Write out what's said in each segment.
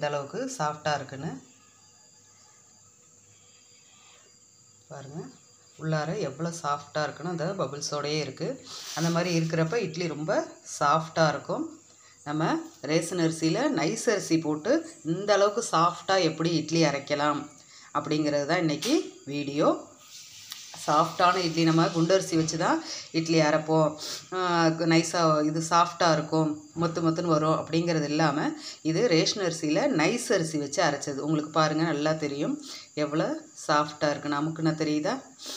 அளவுக்கு சாஃப்டாக இருக்குன்னு பாருங்கள் உள்ளார எவ்வளோ சாஃப்டாக இருக்குன்னு அந்த பபிள்ஸோடையே இருக்குது அந்த மாதிரி இருக்கிறப்ப இட்லி ரொம்ப சாஃப்டாக இருக்கும் நம்ம ரேசன் அரிசியில் நைஸ் அரிசி போட்டு இந்த அளவுக்கு சாஃப்டாக எப்படி இட்லி அரைக்கலாம் அப்படிங்கிறது தான் இன்றைக்கி வீடியோ சாஃப்டான இட்லி நம்ம குண்டரிசி வச்சு தான் இட்லி அரைப்போம் நைஸாக இது சாஃப்டாக இருக்கும் மொத்து மொத்துன்னு வரும் அப்படிங்கிறது இல்லாமல் இது ரேஷன் அரிசியில் நைஸ் அரிசி வச்சு அரைச்சது உங்களுக்கு பாருங்கள் நல்லா தெரியும் எவ்வளோ சாஃப்டாக இருக்குது நமக்குன்னு தெரியுதா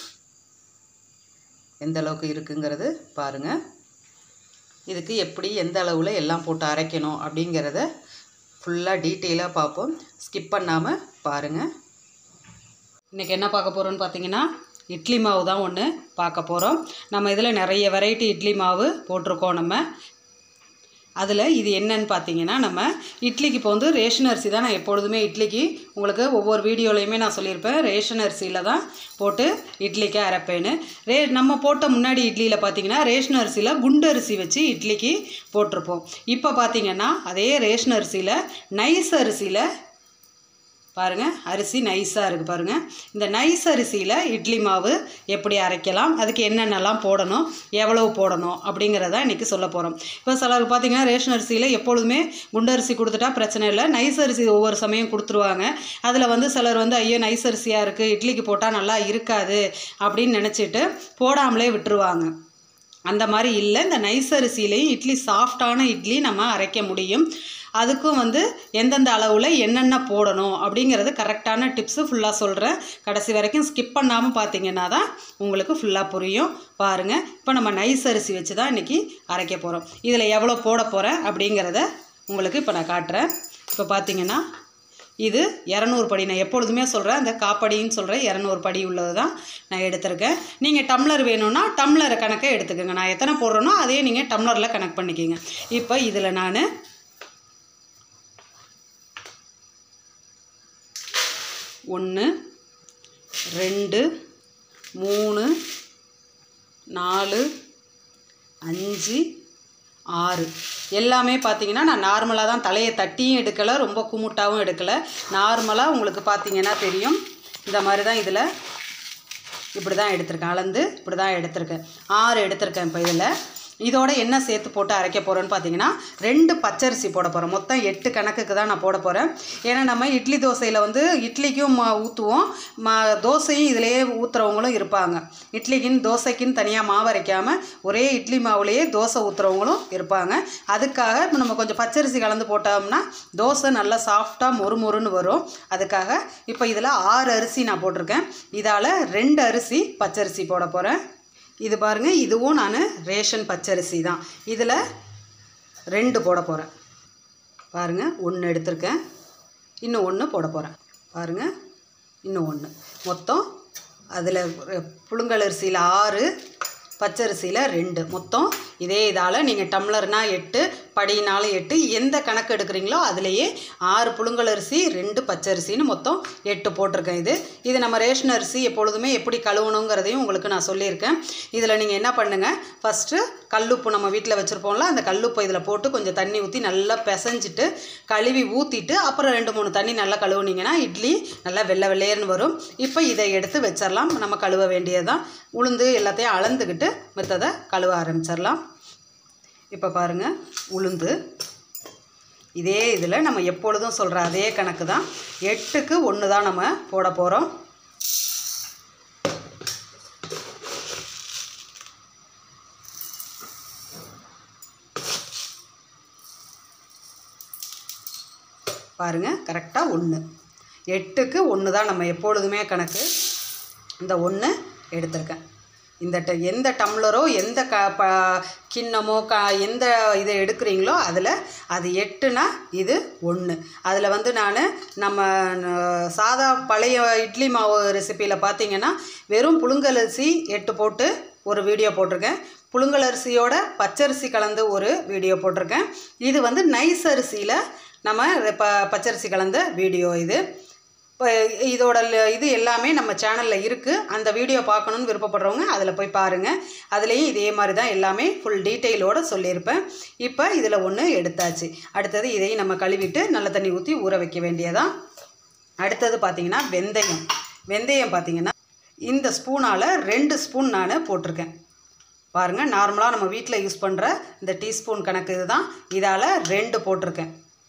எந்த அளவுக்கு இருக்குங்கிறது பாருங்கள் இதுக்கு எப்படி எந்த அளவில் எல்லாம் போட்டு அரைக்கணும் அப்படிங்கிறத ஃபுல்லாக டீட்டெயிலாக பார்ப்போம் ஸ்கிப் பண்ணாமல் பாருங்கள் இன்றைக்கி என்ன பார்க்க போகிறோன்னு பார்த்தீங்கன்னா இட்லி மாவு தான் ஒன்று பார்க்க போகிறோம் நம்ம இதில் நிறைய வெரைட்டி இட்லி மாவு போட்டிருக்கோம் நம்ம அதில் இது என்னன்னு பார்த்தீங்கன்னா நம்ம இட்லிக்கு இப்போ வந்து ரேஷன் அரிசி தான் நான் எப்பொழுதுமே இட்லிக்கு உங்களுக்கு ஒவ்வொரு வீடியோலையுமே நான் சொல்லியிருப்பேன் ரேஷன் அரிசியில் தான் போட்டு இட்லிக்கு அரைப்பேன்னு ரே நம்ம போட்ட முன்னாடி இட்லியில் பார்த்தீங்கன்னா ரேஷன் அரிசியில் குண்டு அரிசி வச்சு இட்லிக்கு போட்டிருப்போம் இப்போ பார்த்தீங்கன்னா அதே ரேஷன் அரிசியில் நைஸ் அரிசியில் பாருங்கள் அரிசி நைஸாக இருக்குது பாருங்கள் இந்த நைஸ் அரிசியில் இட்லி மாவு எப்படி அரைக்கலாம் அதுக்கு என்னென்னலாம் போடணும் எவ்வளவு போடணும் அப்படிங்கிறத இன்றைக்கி சொல்ல போகிறோம் இப்போ சிலருக்கு பார்த்தீங்கன்னா ரேஷன் அரிசியில் எப்பொழுதுமே குண்டரிசி கொடுத்துட்டா பிரச்சனை இல்லை நைஸ் அரிசி ஒவ்வொரு சமயம் கொடுத்துருவாங்க அதில் வந்து சிலர் வந்து ஐயோ நைஸ் அரிசியாக இருக்குது இட்லிக்கு போட்டால் நல்லா இருக்காது அப்படின்னு நினச்சிட்டு போடாமலே விட்டுருவாங்க அந்த மாதிரி இல்லை இந்த நைஸ் அரிசியிலையும் இட்லி சாஃப்டான இட்லி நம்ம அரைக்க முடியும் அதுக்கும் வந்து எந்தெந்த அளவில் என்னென்ன போடணும் அப்படிங்கிறது கரெக்டான டிப்ஸு ஃபுல்லாக சொல்கிறேன் கடைசி வரைக்கும் ஸ்கிப் பண்ணாமல் பார்த்தீங்கன்னா தான் உங்களுக்கு ஃபுல்லாக புரியும் பாருங்கள் இப்போ நம்ம நைஸ் அரிசி வச்சு தான் இன்றைக்கி அரைக்க போகிறோம் இதில் எவ்வளோ போட போகிறேன் அப்படிங்கிறத உங்களுக்கு இப்போ நான் காட்டுறேன் இப்போ பார்த்தீங்கன்னா இது இரநூறு படி நான் எப்பொழுதுமே சொல்கிறேன் அந்த காப்படின்னு சொல்கிறேன் இரநூறு படி உள்ளது தான் நான் எடுத்திருக்கேன் நீங்கள் டம்ளர் வேணும்னா டம்ளர் கணக்கை எடுத்துக்கோங்க நான் எத்தனை போடுறேனோ அதே நீங்கள் டம்ளரில் கணக்கு பண்ணிக்கோங்க இப்போ இதில் நான் ஒன்று ரெண்டு மூணு நாலு அஞ்சு ஆறு எல்லாமே பார்த்தீங்கன்னா நான் நார்மலாக தான் தலையை தட்டியும் எடுக்கலை ரொம்ப குமுட்டாவும் எடுக்கலை நார்மலாக உங்களுக்கு பார்த்தீங்கன்னா தெரியும் இந்த மாதிரி தான் இதில் இப்படி தான் எடுத்திருக்கேன் அளந்து இப்படி தான் எடுத்திருக்கேன் ஆறு எடுத்திருக்கேன் இப்போ இதில் இதோட என்ன சேர்த்து போட்டு அரைக்க போகிறோன்னு பார்த்தீங்கன்னா ரெண்டு பச்சரிசி போட போகிறோம் மொத்தம் எட்டு கணக்குக்கு தான் நான் போட போகிறேன் ஏன்னா நம்ம இட்லி தோசையில் வந்து இட்லிக்கும் மா ஊற்றுவோம் மா தோசையும் இதிலேயே ஊற்றுறவங்களும் இருப்பாங்க இட்லிக்குன்னு தோசைக்குன்னு தனியாக மாவு அரைக்காமல் ஒரே இட்லி மாவுலேயே தோசை ஊற்றுறவங்களும் இருப்பாங்க அதுக்காக இப்போ நம்ம கொஞ்சம் பச்சரிசி கலந்து போட்டோம்னா தோசை நல்லா சாஃப்டாக மொறு மொறுன்னு வரும் அதுக்காக இப்போ இதில் ஆறு அரிசி நான் போட்டிருக்கேன் இதால் ரெண்டு அரிசி பச்சரிசி போட போகிறேன் இது பாருங்கள் இதுவும் நான் ரேஷன் பச்சரிசி தான் இதில் ரெண்டு போட போகிறேன் பாருங்கள் ஒன்று எடுத்திருக்கேன் இன்னும் ஒன்று போட போகிறேன் பாருங்கள் இன்னும் ஒன்று மொத்தம் அதில் புழுங்கல் அரிசியில் ஆறு பச்சரிசியில் ரெண்டு மொத்தம் இதே இதால் நீங்கள் டம்ளர்னால் எட்டு படினாலும் எட்டு எந்த கணக்கு எடுக்கிறீங்களோ அதுலேயே ஆறு புழுங்கல் அரிசி ரெண்டு பச்சரிசின்னு மொத்தம் எட்டு போட்டிருக்கேன் இது இது நம்ம ரேஷன் அரிசி எப்பொழுதுமே எப்படி கழுவணுங்கிறதையும் உங்களுக்கு நான் சொல்லியிருக்கேன் இதில் நீங்கள் என்ன பண்ணுங்கள் ஃபஸ்ட்டு கல்லுப்பு நம்ம வீட்டில் வச்சுருப்போம்ல அந்த கல்லுப்பை இதில் போட்டு கொஞ்சம் தண்ணி ஊற்றி நல்லா பிசைஞ்சிட்டு கழுவி ஊற்றிட்டு அப்புறம் ரெண்டு மூணு தண்ணி நல்லா கழுவுனீங்கன்னா இட்லி நல்லா வெள்ளை வெள்ளையர்னு வரும் இப்போ இதை எடுத்து வச்சிடலாம் நம்ம கழுவ வேண்டியது தான் உளுந்து எல்லாத்தையும் அளந்துக்கிட்டு மித்ததை கழுவ ஆரம்பிச்சிடலாம் இப்போ பாருங்கள் உளுந்து இதே இதில் நம்ம எப்பொழுதும் சொல்கிற அதே கணக்கு தான் எட்டுக்கு ஒன்று தான் நம்ம போட போகிறோம் பாருங்கள் கரெக்டாக ஒன்று எட்டுக்கு ஒன்று தான் நம்ம எப்பொழுதுமே கணக்கு இந்த ஒன்று எடுத்திருக்கேன் இந்த ட எந்த டம்ளரோ எந்த க ப கிண்ணமோ க எந்த இதை எடுக்கிறீங்களோ அதில் அது எட்டுனா இது ஒன்று அதில் வந்து நான் நம்ம ந- சாதா பழைய இட்லி மாவு ரெசிப்பியில் பார்த்தீங்கன்னா வெறும் புழுங்கலரிசி எட்டு போட்டு ஒரு வீடியோ போட்டிருக்கேன் புழுங்கலரிசியோட பச்சரிசி கலந்து ஒரு வீடியோ போட்டிருக்கேன் இது வந்து நைஸ் அரிசியில் நம்ம ப பச்சரிசி கலந்த வீடியோ இது இப்போ இதோட ல- இது எல்லாமே நம்ம சேனலில் இருக்குது அந்த வீடியோ பார்க்கணுன்னு விருப்பப்படுறவங்க அதில் போய் பாருங்கள் அதுலேயும் இதே மாதிரி தான் எல்லாமே ஃபுல் டீட்டெயிலோடு சொல்லியிருப்பேன் இப்போ இதில் ஒன்று எடுத்தாச்சு அடுத்தது இதையும் நம்ம கழுவிட்டு நல்ல தண்ணி ஊற்றி ஊற வைக்க வேண்டியதான் அடுத்தது பார்த்தீங்கன்னா வெந்தயம் வெந்தயம் பார்த்தீங்கன்னா இந்த ஸ்பூனால் ரெண்டு ஸ்பூன் நான் போட்டிருக்கேன் பாருங்கள் நார்மலாக நம்ம வீட்டில் யூஸ் பண்ணுற இந்த டீஸ்பூன் கணக்கு இதுதான் இதால் ரெண்டு போட்டிருக்கேன்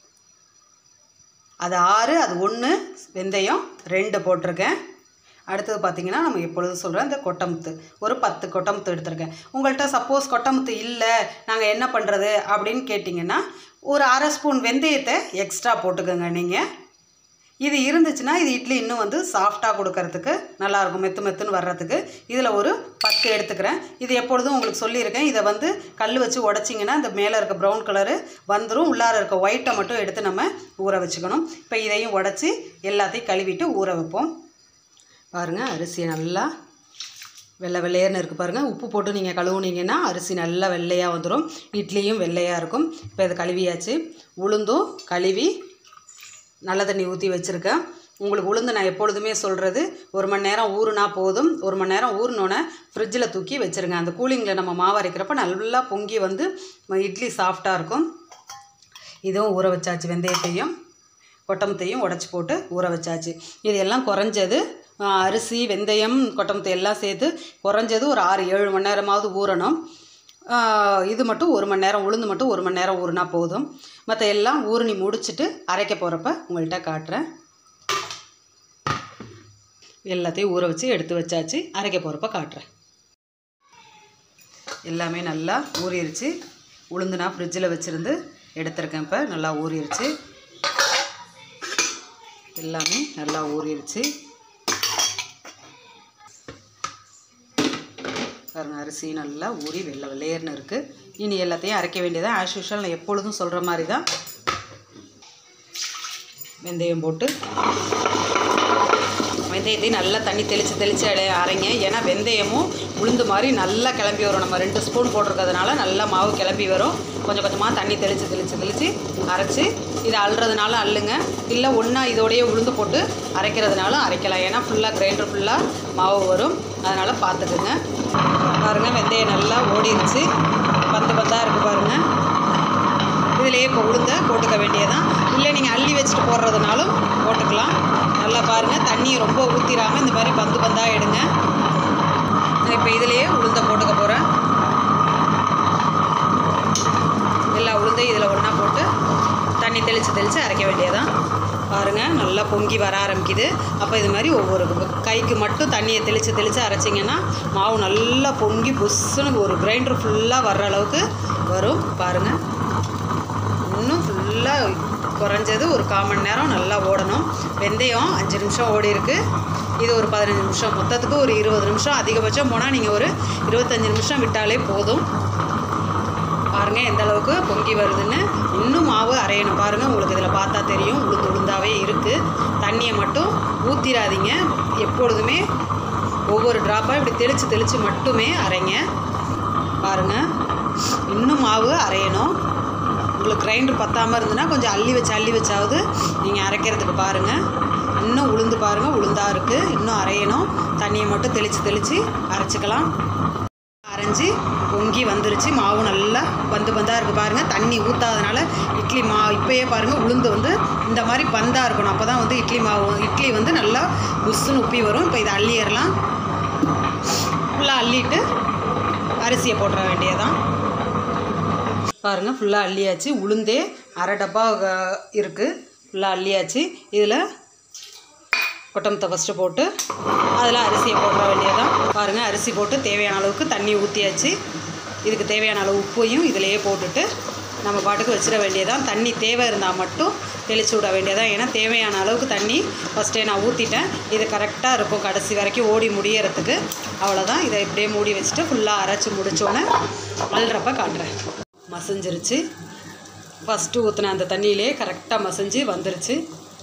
அது ஆறு அது ஒன்று வெந்தயம் ரெண்டு போட்டிருக்கேன் அடுத்தது பார்த்தீங்கன்னா நம்ம எப்பொழுதும் சொல்கிற இந்த கொட்டமுத்து ஒரு பத்து கொட்டமுத்து எடுத்திருக்கேன் உங்கள்கிட்ட சப்போஸ் கொட்டமுத்து இல்லை நாங்கள் என்ன பண்ணுறது அப்படின்னு கேட்டிங்கன்னா ஒரு அரை ஸ்பூன் வெந்தயத்தை எக்ஸ்ட்ரா போட்டுக்கோங்க நீங்கள் இது இருந்துச்சுன்னா இது இட்லி இன்னும் வந்து சாஃப்டாக கொடுக்கறதுக்கு நல்லாயிருக்கும் மெத்து மெத்துன்னு வர்றதுக்கு இதில் ஒரு பத்து எடுத்துக்கிறேன் இது எப்பொழுதும் உங்களுக்கு சொல்லியிருக்கேன் இதை வந்து கல் வச்சு உடச்சிங்கன்னா இந்த மேலே இருக்க ப்ரௌன் கலரு வந்துடும் உள்ளார இருக்க ஒயிட்டை மட்டும் எடுத்து நம்ம ஊற வச்சுக்கணும் இப்போ இதையும் உடச்சி எல்லாத்தையும் கழுவிட்டு ஊற வைப்போம் பாருங்கள் அரிசியை நல்லா வெள்ளை வெள்ளையர்னு இருக்குது பாருங்கள் உப்பு போட்டு நீங்கள் கழுவுனீங்கன்னா அரிசி நல்லா வெள்ளையாக வந்துடும் இட்லியும் வெள்ளையாக இருக்கும் இப்போ இதை கழுவியாச்சு உளுந்தும் கழுவி நல்ல தண்ணி ஊற்றி வச்சுருக்கேன் உங்களுக்கு உளுந்து நான் எப்பொழுதுமே சொல்கிறது ஒரு மணி நேரம் ஊறுனா போதும் ஒரு மணி நேரம் ஊறினோன்னே ஃப்ரிட்ஜில் தூக்கி வச்சுருங்க அந்த கூலிங்கில் நம்ம மாவு அரைக்கிறப்ப நல்லா பொங்கி வந்து ம- இட்லி சாஃப்டாக இருக்கும் இதுவும் ஊற வச்சாச்சு வெந்தயத்தையும் கொட்டமத்தையும் உடச்சி போட்டு ஊற வச்சாச்சு இது எல்லாம் குறைஞ்சது ஆ, அரிசி வெந்தயம் கொட்டமத்தை எல்லாம் சேர்த்து குறைஞ்சது ஒரு ஆறு ஏழு மணி நேரமாவது ஊறணும் ஆ, இது மட்டும் ஒரு மணி நேரம் உளுந்து மட்டும் ஒரு மணி நேரம் ஊறினா போதும் மற்ற எல்லாம் ஊறினி முடிச்சுட்டு அரைக்க போகிறப்ப உங்கள்கிட்ட காட்டுறேன் எல்லாத்தையும் ஊற வச்சு எடுத்து வச்சாச்சு அரைக்க போகிறப்ப காட்டுறேன் எல்லாமே நல்லா ஊறிடுச்சு உளுந்து நான் ஃப்ரிட்ஜில் வச்சுருந்து எடுத்திருக்கேன் இப்போ நல்லா ஊறிடுச்சு எல்லாமே நல்லா ஊறிடுச்சு பாருங்க அரிசி நல்லா ஊறி வெள்ளை வெள்ளையர்னு இருக்குது இனி எல்லாத்தையும் அரைக்க வேண்டியதான் ஆஸ் யூஷுவல் நான் எப்பொழுதும் சொல்கிற மாதிரி தான் வெந்தயம் போட்டு வெந்தயத்தையும் நல்லா தண்ணி தெளித்து தெளித்து அரைங்க ஏன்னா வெந்தயமும் உளுந்து மாதிரி நல்லா கிளம்பி வரும் நம்ம ரெண்டு ஸ்பூன் போட்டிருக்கிறதுனால நல்லா மாவு கிளம்பி வரும் கொஞ்சம் கொஞ்சமாக தண்ணி தெளித்து தெளித்து தெளித்து அரைச்சி இதை அள்ளுறதுனால அள்ளுங்க இல்லை ஒன்றா இதோடையே உளுந்து போட்டு அரைக்கிறதுனாலும் அரைக்கலாம் ஏன்னா ஃபுல்லாக கிரைண்டர் ஃபுல்லாக மாவு வரும் அதனால் பார்த்துக்குங்க பாருங்கள் வெந்தயம் நல்லா ஓடிருச்சு பத்து பத்தாக இருக்குது பாருங்கள் இதுலேயே இப்போ உளுந்த போட்டுக்க வேண்டியதான் இல்லை நீங்கள் அள்ளி வச்சுட்டு போடுறதுனாலும் போட்டுக்கலாம் நல்லா பாருங்கள் தண்ணியை ரொம்ப ஊற்றிடாமல் இந்த மாதிரி பந்து பந்தாக எடுங்க நான் இப்போ இதுலேயே உளுந்த போட்டுக்க போகிறேன் எல்லா உளுந்தையும் இதில் ஒன்றா போட்டு தண்ணி தெளித்து தெளித்து அரைக்க வேண்டியதான் பாருங்கள் நல்லா பொங்கி வர ஆரம்பிக்குது அப்போ இது மாதிரி ஒவ்வொரு கைக்கு மட்டும் தண்ணியை தெளித்து தெளித்து அரைச்சிங்கன்னா மாவு நல்லா பொங்கி புஷ்ஷுன்னு ஒரு கிரைண்டர் ஃபுல்லாக வர்ற அளவுக்கு வரும் பாருங்கள் இன்னும் ஃபுல்லாக குறைஞ்சது ஒரு கால் மணி நேரம் நல்லா ஓடணும் வெந்தயம் அஞ்சு நிமிஷம் ஓடி இருக்கு இது ஒரு பதினஞ்சு நிமிஷம் மொத்தத்துக்கு ஒரு இருபது நிமிஷம் அதிகபட்சம் போனால் நீங்கள் ஒரு இருபத்தஞ்சி நிமிஷம் விட்டாலே போதும் பாருங்கள் எந்த அளவுக்கு பொங்கி வருதுன்னு இன்னும் மாவு அரையணும் பாருங்கள் உங்களுக்கு இதில் பார்த்தா தெரியும் உளுந்து உளுந்தாவே இருக்குது தண்ணியை மட்டும் ஊற்றிடாதீங்க எப்பொழுதுமே ஒவ்வொரு ட்ராப்பாக இப்படி தெளித்து தெளித்து மட்டுமே அரைங்க பாருங்கள் இன்னும் மாவு அரையணும் உங்களுக்கு கிரைண்டர் பத்தாமல் இருந்ததுன்னா கொஞ்சம் அள்ளி வச்சு அள்ளி வச்சாவது நீங்கள் அரைக்கிறதுக்கு பாருங்கள் இன்னும் உளுந்து பாருங்கள் உளுந்தாக இருக்குது இன்னும் அரையணும் தண்ணியை மட்டும் தெளித்து தெளித்து அரைச்சிக்கலாம் அரைஞ்சி பொங்கி வந்துருச்சு மாவு நல்லா பந்து பந்தாக இருக்குது பாருங்கள் தண்ணி ஊற்றாதனால இட்லி மா இப்போயே பாருங்கள் உளுந்து வந்து இந்த மாதிரி பந்தாக இருக்கணும் அப்போ தான் வந்து இட்லி மாவு இட்லி வந்து நல்லா புஷ்ஷுன்னு உப்பி வரும் இப்போ இதை அள்ளிடலாம் ஃபுல்லாக அள்ளிட்டு அரிசியை போட்டுற வேண்டியதான் பாருங்கள் ஃபுல்லாக அள்ளியாச்சு உளுந்தே அரை டப்பா அஹ், இருக்குது ஃபுல்லாக அள்ளியாச்சு இதில் கொட்டமத்தை ஃபஸ்ட்டு போட்டு அதில் அரிசியை போட வேண்டியதான் பாருங்கள் அரிசி போட்டு தேவையான அளவுக்கு தண்ணி ஊற்றியாச்சு இதுக்கு தேவையான அளவு உப்பையும் இதிலையே போட்டுட்டு நம்ம பாட்டுக்கு வச்சிட வேண்டியதான் தண்ணி தேவை இருந்தால் மட்டும் தெளிச்சு விட வேண்டியதான் ஏன்னா தேவையான அளவுக்கு தண்ணி ஃபஸ்ட்டே நான் ஊற்றிட்டேன் இது கரெக்டாக இருக்கும் கடைசி வரைக்கும் ஓடி முடியறதுக்கு அவ்வளோதான் இதை இப்படியே மூடி வச்சுட்டு ஃபுல்லாக அரைச்சி முடிச்சோன்னே அல்றப்ப காட்டுறேன் மசிஞ்சிருச்சு ஃபஸ்ட்டு ஊற்றின அந்த தண்ணியிலே கரெக்டாக மசிஞ்சு வந்துருச்சு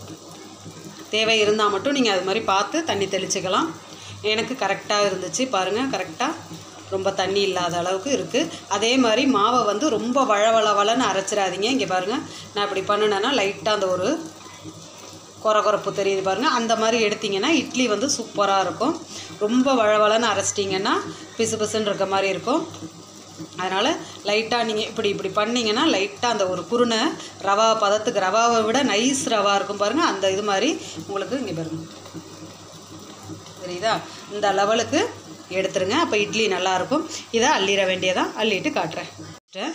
தேவை இருந்தால் மட்டும் நீங்கள் அது மாதிரி பார்த்து தண்ணி தெளிச்சுக்கலாம் எனக்கு கரெக்டாக இருந்துச்சு பாருங்கள் கரெக்டாக ரொம்ப தண்ணி இல்லாத அளவுக்கு இருக்குது அதே மாதிரி மாவை வந்து ரொம்ப வள வள வளன்னு அரைச்சிடாதீங்க இங்கே பாருங்கள் நான் இப்படி பண்ணுனேன்னா லைட்டாக அந்த ஒரு கொரகொரப்பு தெரியுது பாருங்கள் அந்த மாதிரி எடுத்தீங்கன்னா இட்லி வந்து சூப்பராக இருக்கும் ரொம்ப வளவளன்னு அரைச்சிட்டிங்கன்னா பிசு பிசுன்னு இருக்க மாதிரி இருக்கும் அதனால் லைட்டாக நீங்கள் இப்படி இப்படி பண்ணிங்கன்னா லைட்டாக அந்த ஒரு குருணை ரவா பதத்துக்கு ரவாவை விட நைஸ் ரவா இருக்கும் பாருங்கள் அந்த இது மாதிரி உங்களுக்கு இங்கே பாருங்கள் தெரியுதா இந்த லெவலுக்கு எடுத்துருங்க அப்போ இட்லி நல்லாயிருக்கும் இதை அள்ளிட வேண்டியதான் அள்ளிட்டு காட்டுறேன்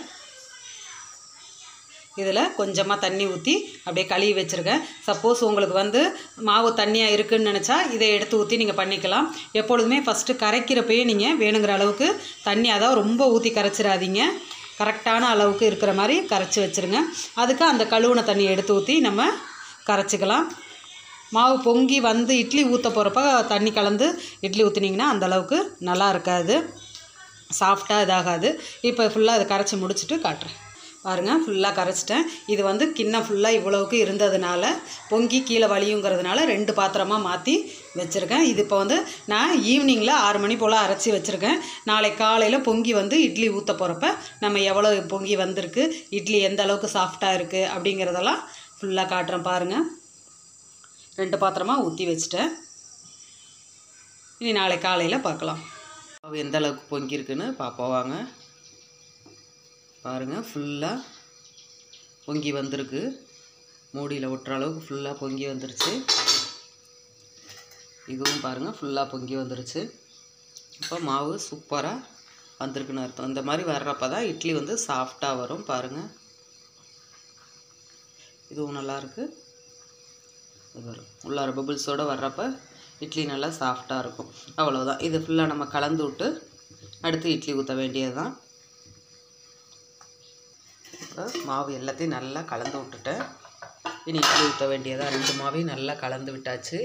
இதில் கொஞ்சமாக தண்ணி ஊற்றி அப்படியே கழுவி வச்சுருக்கேன் சப்போஸ் உங்களுக்கு வந்து மாவு தண்ணியாக இருக்குன்னு நினச்சா இதை எடுத்து ஊற்றி நீங்கள் பண்ணிக்கலாம் எப்பொழுதுமே ஃபஸ்ட்டு கரைக்கிறப்பயே நீங்கள் வேணுங்கிற அளவுக்கு தண்ணி அதாவது ரொம்ப ஊற்றி கரைச்சிடாதீங்க கரெக்டான அளவுக்கு இருக்கிற மாதிரி கரைச்சி வச்சுருங்க அதுக்கு அந்த கழுவுன தண்ணியை எடுத்து ஊற்றி நம்ம கரைச்சிக்கலாம் மாவு பொங்கி வந்து இட்லி ஊற்ற போகிறப்ப தண்ணி கலந்து இட்லி ஊற்றுனீங்கன்னா அந்தளவுக்கு நல்லா இருக்காது சாஃப்டாக இதாகாது இப்போ ஃபுல்லாக அதை கரைச்சி முடிச்சுட்டு காட்டுறேன் பாருங்கள் ஃபுல்லாக கரைச்சிட்டேன் இது வந்து கிண்ணம் ஃபுல்லாக இவ்வளவுக்கு இருந்ததுனால பொங்கி கீழே வலியுங்கிறதுனால ரெண்டு பாத்திரமாக மாற்றி வச்சுருக்கேன் இது இப்போ வந்து நான் ஈவினிங்கில் ஆறு மணி போல் அரைச்சி வச்சுருக்கேன் நாளை காலையில் பொங்கி வந்து இட்லி ஊற்ற போகிறப்ப நம்ம எவ்வளோ பொங்கி வந்திருக்கு இட்லி எந்த அளவுக்கு சாஃப்டாக இருக்குது அப்படிங்கிறதெல்லாம் ஃபுல்லாக காட்டுறேன் பாருங்கள் ரெண்டு பாத்திரமாக ஊற்றி வச்சுட்டேன் இனி நாளை காலையில் பார்க்கலாம் மாவு எந்த அளவுக்கு பொங்கியிருக்குன்னு பார்ப்போம் வாங்க பாருங்கள் ஃபுல்லாக பொங்கி வந்திருக்கு மூடியில் ஒட்டுற அளவுக்கு ஃபுல்லாக பொங்கி வந்துருச்சு இதுவும் பாருங்கள் ஃபுல்லாக பொங்கி வந்துருச்சு இப்போ மாவு சூப்பராக வந்திருக்குன்னு அர்த்தம் இந்த மாதிரி வர்றப்ப தான் இட்லி வந்து சாஃப்டாக வரும் பாருங்கள் இதுவும் நல்லாயிருக்கு இது வரும் உள்ளார பபிள்ஸோடு வர்றப்ப இட்லி நல்லா சாஃப்டாக இருக்கும் அவ்வளோதான் இது ஃபுல்லாக நம்ம கலந்து விட்டு அடுத்து இட்லி ஊற்ற வேண்டியது தான் இப்போ மாவு எல்லாத்தையும் நல்லா கலந்து விட்டுட்டேன் இனி இட்லி ஊற்ற வேண்டியதாக ரெண்டு மாவையும் நல்லா கலந்து விட்டாச்சு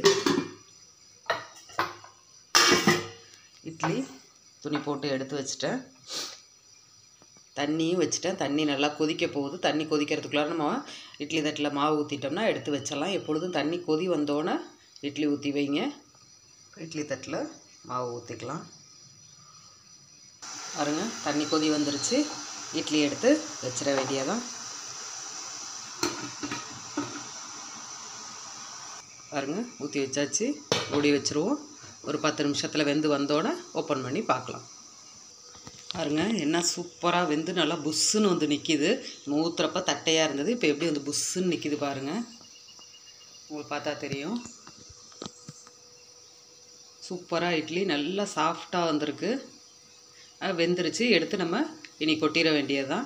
இட்லி துணி போட்டு எடுத்து வச்சுட்டேன் தண்ணியும் வச்சுட்டேன் தண்ணி நல்லா கொதிக்க போகுது தண்ணி கொதிக்கிறதுக்குள்ளார நம்ம இட்லி தட்டில் மாவு ஊற்றிட்டோம்னா எடுத்து வச்சிடலாம் எப்பொழுதும் தண்ணி கொதி வந்தோடனே இட்லி ஊற்றி வைங்க இட்லி தட்டில் மாவு ஊற்றிக்கலாம் பாருங்க தண்ணி கொதி வந்துருச்சு இட்லி எடுத்து வச்சிட வேண்டியதான் பாருங்க ஊற்றி வச்சாச்சு மூடி வச்சுருவோம் ஒரு பத்து நிமிஷத்தில் வெந்து வந்தோடனே ஓப்பன் பண்ணி பார்க்கலாம் பாருங்க என்ன சூப்பராக வெந்து நல்லா புஷ்ஷுன்னு வந்து நிற்கிது ஊற்றுறப்ப தட்டையாக இருந்தது இப்போ எப்படி வந்து புஷ்ஷுன்னு நிற்கிது பாருங்கள் உங்களுக்கு பார்த்தா தெரியும் சூப்பராக இட்லி நல்லா சாஃப்டாக வந்திருக்கு அஹ் வெந்துருச்சு எடுத்து நம்ம இனி கொட்டிட வேண்டியதுதான்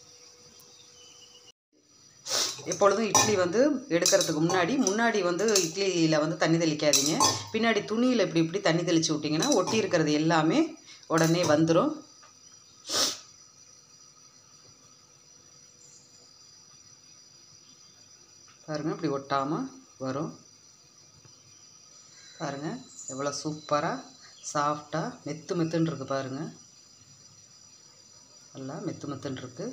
எப்பொழுதும் இட்லி வந்து எடுக்கிறதுக்கு முன்னாடி முன்னாடி வந்து இட்லியில் வந்து தண்ணி தெளிக்காதீங்க பின்னாடி துணியில் இப்படி இப்படி தண்ணி தெளித்து விட்டிங்கன்னா ஒட்டி இருக்கிறது எல்லாமே உடனே வந்துடும் பாருங்கள் இப்படி ஒட்டாமல் வரும் பாருங்கள் எவ்வளோ சூப்பராக சாஃப்டாக மெத்து மெத்துன்னு இருக்கு பாருங்கள் நல்லா மெத்து மெத்துன்னு இருக்கு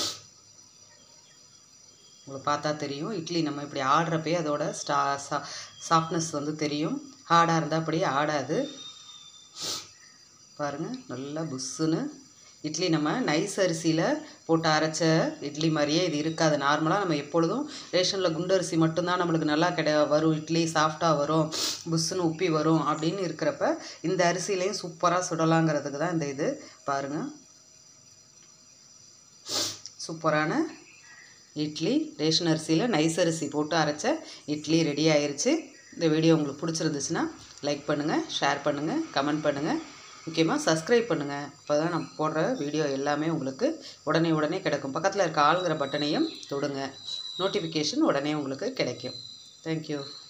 உங்களுக்கு பார்த்தா தெரியும் இட்லி நம்ம இப்படி ஆடுறப்பயே அதோட ஸ்டா சா சாஃப்ட்னஸ் வந்து தெரியும் ஹார்டாக இருந்தால் அப்படியே ஆடாது பாருங்கள் நல்லா புஷ்ஷுன்னு இட்லி நம்ம நைஸ் அரிசியில் போட்டு அரைச்ச இட்லி மாதிரியே இது இருக்காது நார்மலாக நம்ம எப்பொழுதும் ரேஷனில் குண்டு அரிசி மட்டும்தான் நம்மளுக்கு நல்லா கிடை வரும் இட்லி சாஃப்டாக வரும் புஷ்ஷுன்னு உப்பி வரும் அப்படின்னு இருக்கிறப்ப இந்த அரிசிலையும் சூப்பராக சுடலாங்கிறதுக்கு தான் இந்த இது பாருங்கள் சூப்பரான இட்லி ரேஷன் அரிசியில் நைஸ் அரிசி போட்டு அரைச்ச இட்லி ரெடி ஆயிருச்சு இந்த வீடியோ உங்களுக்கு பிடிச்சிருந்துச்சுன்னா லைக் பண்ணுங்கள் ஷேர் பண்ணுங்கள் கமெண்ட் பண்ணுங்கள் முக்கியமாக சப்ஸ்கிரைப் பண்ணுங்கள் அப்போ தான் நம்ம போடுற வீடியோ எல்லாமே உங்களுக்கு உடனே உடனே கிடைக்கும் பக்கத்தில் இருக்க ஆளுங்கிற பட்டனையும் தொடுங்க நோட்டிஃபிகேஷன் உடனே உங்களுக்கு கிடைக்கும் தேங்க்யூ